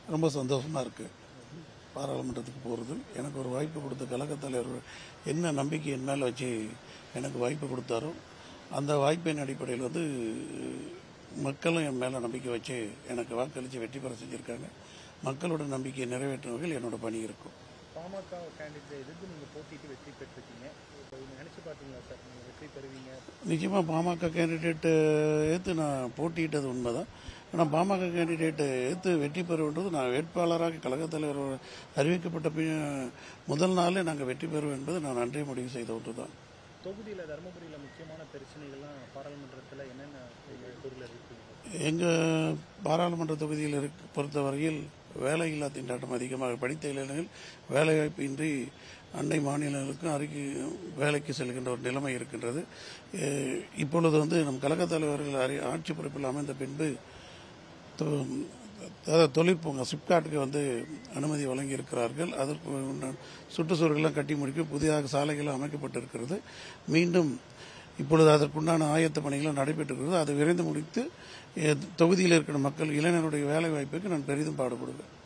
ரொம்ப சந்தோஷமா இருக்கு பாராளுமன்றத்துக்கு போகிறது எனக்கு ஒரு வாய்ப்பு கொடுத்த கழகத் தலைவர் என்ன நம்பிக்கை என் மேலே வச்சு எனக்கு வாய்ப்பு கொடுத்தாரோ அந்த வாய்ப்பின் அடிப்படையில் வந்து மக்களும் என் மேலே நம்பிக்கை வச்சு எனக்கு வாக்களித்து வெற்றி பெற செஞ்சுருக்காங்க மக்களோட நம்பிக்கையை நிறைவேற்றும் வகையில் என்னோட பணி இருக்கும் பாமக கேண்டிடேட்டை எதிர்த்து நீங்கள் போட்டிட்டு வெற்றி பெற்றிருக்கீங்க இப்போ நினச்சி பார்த்தீங்களா சார் நீங்கள் வெற்றி பெறுவீங்க நிச்சயமாக பாமக கேண்டிடேட்டு ஏற்று நான் போட்டியிட்டது உண்மைதான் ஆனால் பாமக கேண்டிடேட்டு ஏற்று வெற்றி பெறுவது நான் வேட்பாளராக கழகத் தலைவர் அறிவிக்கப்பட்ட பி- முதல் நாளே நாங்கள் வெற்றி பெறுவோம் என்பது நான் நன்றி முடிவு செய்த ஒன்று தான் தொகுதியில் தருமபுரியில் முக்கியமான பிரச்சனைகள்லாம் பாராளுமன்றத்தில் என்னென்ன பொருள் இருக்கீங்க எங்கள் பாராளுமன்ற தொகுதியில் இருக்க பொறுத்தவரையில் வேலையில்லா திண்டாட்டம் அதிகமாக படித்த இளைஞர்கள் வேலைவாய்ப்பு இன்றி அண்டை மாநிலங்களுக்கும் அறிக்கை வேலைக்கு செல்கின்ற ஒரு நிலைமை இருக்கின்றது எ- இப்பொழுது வந்து நம் கழகத் தலைவர்கள் அறி- ஆட்சி பொறுப்பில் அமைந்த பின்பு தொ- அதாவது தொழிற்பூங்கா சிப்காட்டுக்கு வந்து அனுமதி வழங்கி இருக்கிறார்கள் அதற்கு உண்டான சுற்றுச்சூழலாம் கட்டி முடிக்க புதிதாக சாலைகள் அமைக்கப்பட்டிருக்கிறது மீண்டும் இப்பொழுது அதற்குண்டான ஆயத்த பணிகளும் நடைபெற்றிருக்கிறது அதை விரைந்து முடித்து எ- தொகுதியில் இருக்கிற மக்கள் இளைஞருடைய வேலை வாய்ப்புக்கு நான் பெரிதும் பாடுபடுவேன்